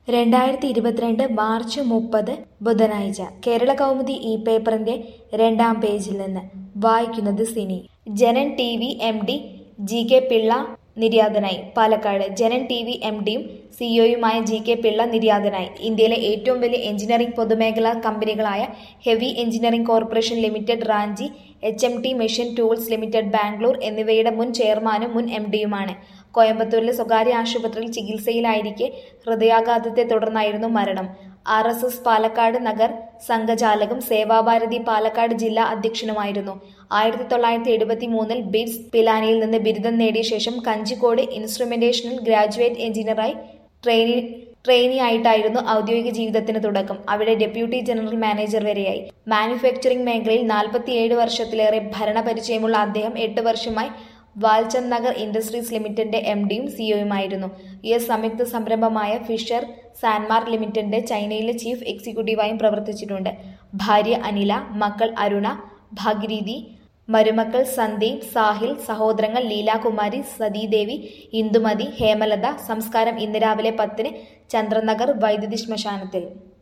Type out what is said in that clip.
രണ്ടായിരത്തി ഇരുപത്തിരണ്ട് മാർച്ച് മുപ്പത് ബുധനാഴ്ച കേരള കൗമുദി ഈ പേപ്പറിന്റെ രണ്ടാം പേജിൽ നിന്ന് വായിക്കുന്നത് Sini Janan T V M D G K Pillai നിര്യാതനായി Palakkad Janan T V M ഡിയും സിഇഒയുമായ ജി കെ പിള്ള നിര്യാതനായി ഇന്ത്യയിലെ ഏറ്റവും വലിയ എഞ്ചിനീയറിംഗ് പൊതുമേഖലാ കമ്പനികളായ heavy engineering corporation limited Ranchi H M T machine tools limited Bangalore എന്നിവയുടെ മുൻ ചെയർമാനും മുൻ എം ഡിയുമാണ് കോയമ്പത്തൂരിലെ സ്വകാര്യ ആശുപത്രിയിൽ ചികിത്സയിലായിരിക്കെ ഹൃദയാഘാതത്തെ തുടർന്നായിരുന്നു മരണം R S S Palakkad Nagar സംഘചാലകും സേവാഭാരതി പാലക്കാട് ജില്ലാ അധ്യക്ഷനുമായിരുന്നു ആയിരത്തി തൊള്ളായിരത്തി എഴുപത്തി മൂന്നിൽ ബിറ്റ്സ് പിലാനിയിൽ നിന്ന് ബിരുദം നേടിയ ശേഷം കഞ്ചിക്കോട് ഇൻസ്ട്രുമെന്റേഷനിൽ ഗ്രാജുവേറ്റ് എഞ്ചിനീയറായി ട്രെയിനി ട്രെയിനി ആയിട്ടായിരുന്നു ഔദ്യോഗിക ജീവിതത്തിന് തുടക്കം അവിടെ ഡെപ്യൂട്ടി ജനറൽ മാനേജർ വരെയായി മാനുഫാക്ചറിംഗ് മേഖലയിൽ നാൽപ്പത്തിയേഴ് വർഷത്തിലേറെ ഭരണപരിചയമുള്ള അദ്ദേഹം എട്ട് വർഷമായി വാൽചന്ദ് നഗർ ഇൻഡസ്ട്രീസ് ലിമിറ്റഡിന്റെ എം ഡിയും സിഇഒയുമായിരുന്നു യു എസ് സംയുക്ത സംരംഭമായ ഫിഷർ സാൻമാർക്ക് ലിമിറ്റഡിന്റെ ചൈനയിലെ ചീഫ് എക്സിക്യൂട്ടീവായും പ്രവർത്തിച്ചിട്ടുണ്ട് ഭാര്യ അനില മക്കൾ അരുണ ഭാഗിരീതി മരുമക്കൾ സന്ദീപ് സാഹിൽ സഹോദരങ്ങൾ ലീലാകുമാരി സതീദേവി ഇന്ദുമതി ഹേമലത സംസ്കാരം ഇന്ന് രാവിലെ പത്തിന് ചന്ദ്രനഗർ വൈദ്യുതി ശ്മശാനത്തിൽ